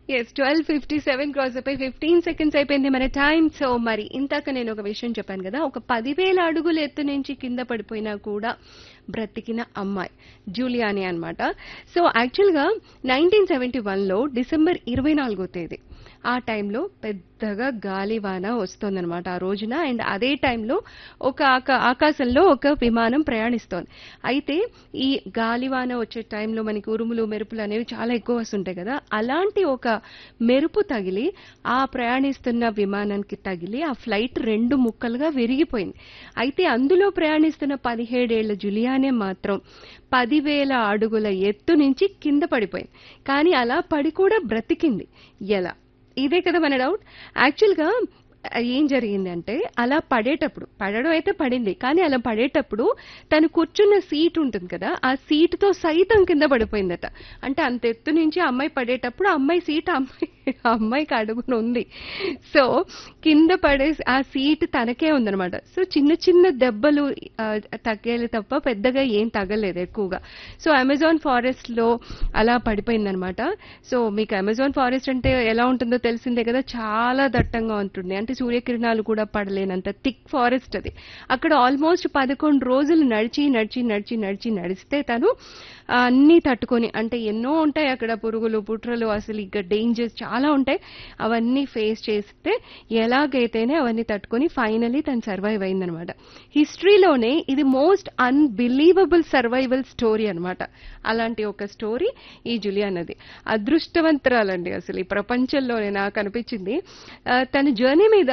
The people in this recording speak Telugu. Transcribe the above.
yes twelve fifty seven cross అయిపోయి ఫిఫ్టీన్ సెకండ్స్ అయిపోయింది మన టైం సో మరి ఇంతాక నేను ఒక విషయం చెప్పాను కదా ఒక పదివేల అడుగుల ఎత్తు నుంచి కింద పడిపోయినా కూడా బ్రతికిన అమ్మాయి జూలియాని అన్నమాట సో యాక్చువల్గా నైన్టీన్ సెవెంటీ వన్లో డిసెంబర్ ఇరవై నాలుగో తేదీ ఆ టైంలో పెద్దగా గాలివాన వస్తోందనమాట ఆ రోజున అండ్ అదే టైంలో ఒక ఆకా ఆకాశంలో ఒక విమానం ప్రయాణిస్తోంది అయితే ఈ గాలివాన వచ్చే టైంలో మనకి ఉరుములు మెరుపులు అనేవి చాలా ఎక్కువ వస్తుంటాయి కదా అలాంటి ఒక మెరుపు తగిలి ఆ ప్రయాణిస్తున్న విమానానికి తగిలి ఆ ఫ్లైట్ రెండు ముక్కలుగా విరిగిపోయింది అయితే అందులో ప్రయాణిస్తున్న పదిహేడేళ్ల జులియానే మాత్రం పదివేల అడుగుల ఎత్తు నుంచి కింద పడిపోయింది కానీ అలా పడి కూడా బ్రతికింది ఎలా ఇదే కదా మన డౌట్ యాక్చువల్గా ఏం జరిగిందంటే అలా పడేటప్పుడు పడడం అయితే పడింది కానీ అలా పడేటప్పుడు తను కూర్చున్న సీట్ ఉంటుంది కదా ఆ సీటుతో సైతం కింద పడిపోయిందట అంటే అంత ఎత్తు నుంచి ఆ అమ్మాయి పడేటప్పుడు ఆ అమ్మాయి సీట్ ఆ అమ్మాయి ఆ అమ్మాయికి అడుగున ఉంది సో కింద పడే ఆ సీట్ తనకే ఉందన్నమాట సో చిన్న చిన్న దెబ్బలు ఆ, తగ్గేది తప్ప పెద్దగా ఏం తగ్గలేదు ఎక్కువగా సో అమెజాన్ ఫారెస్ట్ లో అలా పడిపోయిందనమాట సో మీకు అమెజాన్ ఫారెస్ట్ అంటే ఎలా ఉంటుందో తెలిసిందే కదా చాలా దట్టంగా ఉంటుంది అంటే సూర్యకిరణాలు కూడా పడలేనంత థిక్ ఫారెస్ట్ అది అక్కడ ఆల్మోస్ట్ పదకొండు రోజులు నడిచి నడిచి నడిచి నడిచి నడిస్తే తను ఆ, అన్నీ తట్టుకొని అంటే ఎన్నో ఉంటాయి అక్కడ పురుగులు పుట్రలు అసలు ఇక డేంజర్స్ చాలా ఉంటాయి అవన్నీ ఫేస్ చేస్తే ఎలాగైతేనే అవన్నీ తట్టుకొని ఫైనలీ తను సర్వైవ్ అయిందనమాట హిస్టరీలోనే ఇది మోస్ట్ అన్బిలీవబుల్ సర్వైవల్ స్టోరీ అన్నమాట అలాంటి ఒక స్టోరీ ఈ జులియన్ అది అదృష్టవంతురాలండి అసలు ఈ ప్రపంచంలోనే నాకు అనిపించింది ఆ, తన జర్నీ మీద